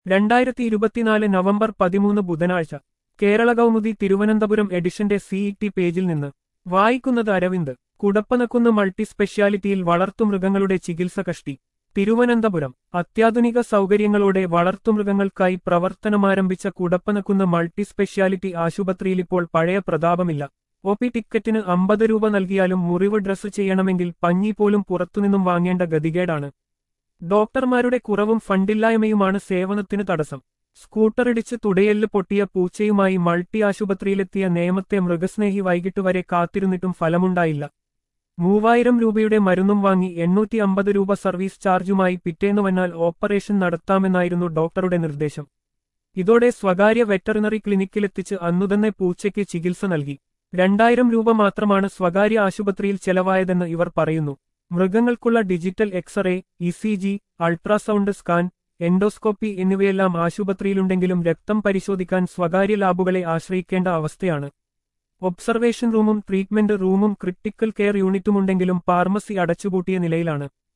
രണ്ടായിരത്തി ഇരുപത്തിനാല് നവംബർ പതിമൂന്ന് ബുധനാഴ്ച കേരള കൗമുദി തിരുവനന്തപുരം എഡിഷന്റെ സിഇടി പേജിൽ നിന്ന് വായിക്കുന്നത് അരവിന്ദ് കുടപ്പനക്കുന്ന് മൾട്ടി സ്പെഷ്യാലിറ്റിയിൽ വളർത്തുമൃഗങ്ങളുടെ ചികിത്സ കഷ്ടി തിരുവനന്തപുരം അത്യാധുനിക സൗകര്യങ്ങളോടെ വളർത്തുമൃഗങ്ങൾക്കായി പ്രവർത്തനമാരംഭിച്ച കുടപ്പനക്കുന്ന് മൾട്ടി സ്പെഷ്യാലിറ്റി ആശുപത്രിയിലിപ്പോൾ പഴയ പ്രതാപമില്ല ഒ പി ടിക്കറ്റിന് അമ്പത് രൂപ നൽകിയാലും മുറിവ് ഡ്രസ്സ് ചെയ്യണമെങ്കിൽ പഞ്ഞി പോലും പുറത്തുനിന്നും വാങ്ങേണ്ട ഗതികേടാണ് ഡോക്ടർമാരുടെ കുറവും ഫണ്ടില്ലായ്മയുമാണ് സേവനത്തിന് തടസ്സം സ്കൂട്ടറിടിച്ച് തുടയെല്ല് പൊട്ടിയ പൂച്ചയുമായി മൾട്ടി ആശുപത്രിയിലെത്തിയ നേമത്തെ മൃഗസ്നേഹി വൈകിട്ട് വരെ കാത്തിരുന്നിട്ടും ഫലമുണ്ടായില്ല മൂവായിരം രൂപയുടെ മരുന്നും വാങ്ങി എണ്ണൂറ്റി അമ്പത് രൂപ സർവീസ് ചാർജുമായി പിറ്റേന്നു വന്നാൽ ഓപ്പറേഷൻ നടത്താമെന്നായിരുന്നു ഡോക്ടറുടെ നിർദ്ദേശം ഇതോടെ സ്വകാര്യ വെറ്ററിനറി ക്ലിനിക്കിലെത്തിച്ച് അന്നുതന്നെ പൂച്ചയ്ക്ക് ചികിത്സ നൽകി രണ്ടായിരം രൂപ മാത്രമാണ് സ്വകാര്യ ആശുപത്രിയിൽ ചെലവായതെന്ന് ഇവർ പറയുന്നു മൃഗങ്ങൾക്കുള്ള digital X-ray E C G ultrasound scan endoscopy എന്നിവയെല്ലാം ആശുപത്രിയിലുണ്ടെങ്കിലും രക്തം പരിശോധിക്കാൻ സ്വകാര്യ ലാബുകളെ ആശ്രയിക്കേണ്ട അവസ്ഥയാണ് ഒബ്സർവേഷൻ റൂമും ട്രീറ്റ്മെന്റ് റൂമും ക്രിട്ടിക്കൽ കെയർ യൂണിറ്റുമുണ്ടെങ്കിലും ഫാർമസി അടച്ചുപൂട്ടിയ നിലയിലാണ്